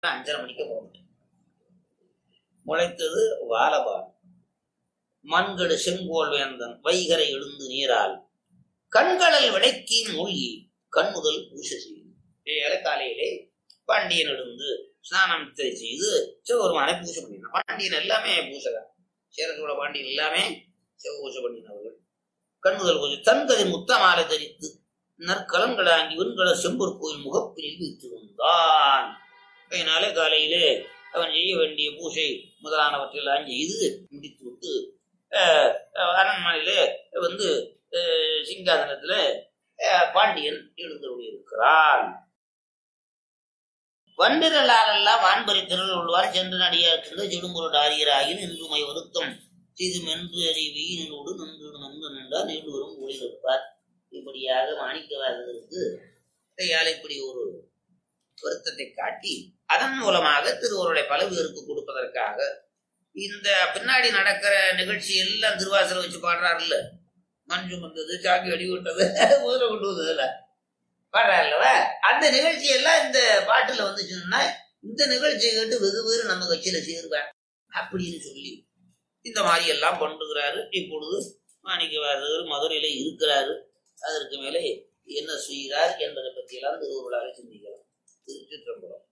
அஞ்சரை மணிக்கு போகணும் முளைத்தது வாலபான் மண்கடு செங்கோல் வேந்தன் வைகரை எழுந்து நீரால் கண்களல் விடைக்கி மூழ்கி கண்முதல் பூசை செய்யும் ஏழை காலையிலே பாண்டியன் எழுந்து ஸ்நானம் செய்து சிவபெருமானை பூஜை பண்ணினான் பாண்டியன் எல்லாமே பூசகன் சேரசோழ பாண்டியன் எல்லாமே சிவ பூஜை பண்ணினவர்கள் கண்முதல் பூஜை தன்கதை முத்தமாலை தரித்து நற்கலன்களாங்கி வெண்கல செம்பூர் கோயில் முகப்பினில் வைத்து வந்தான் அதனாலே காலையிலே அவன் செய்ய வேண்டிய பூஜை முதலானவற்றெல்லாம் செய்து முடித்து விட்டு அஹ், அஹ், அரண்மனையிலே வந்து அஹ், சிங்காதனத்துல அஹ், பாண்டியன் எழுந்தருளி இருக்கிறான் வண்டிரலாலெல்லாம் வான்பரி திரள் உள்ளவார் சென்று நடிகார்க்கின்ற செடும்பொருள் ஆரியராகி நின்றுமை வருத்தம் செய்து மென்று அறி வெயினோடு நின்று நன்று நின்றார் நீண்டு வரும் ஒளியிருப்பார் இப்படியாக மாணிக்கவாதருக்கு கையால் இப்படி ஒரு வருத்தத்தை காட்டி அதன் மூலமாக திருவருடைய பல பேருக்கு கொடுப்பதற்காக இந்த பின்னாடி நடக்கிற நிகழ்ச்சி எல்லாம் திருவாசல வச்சு பாடுறாருல்ல மஞ்சு வந்தது சாக்கி அடி விட்டது ஊரை கொண்டு வந்ததுல பாடுறாருல்லவா அந்த நிகழ்ச்சி எல்லாம் இந்த பாட்டுல வந்துச்சுன்னா இந்த நிகழ்ச்சியை கேட்டு வெகு பேரு நம்ம கட்சியில சேருவேன் அப்படின்னு சொல்லி இந்த மாதிரி எல்லாம் பண்ணுகிறாரு இப்பொழுது மாணிக்கவாசகர் மதுரையில இருக்கிறாரு அதற்கு மேலே என்ன செய்கிறார் என்பதை பற்றியெல்லாம் திருவுருளாக சிந்திக்கலாம் திருச்சிற்றம்பலம்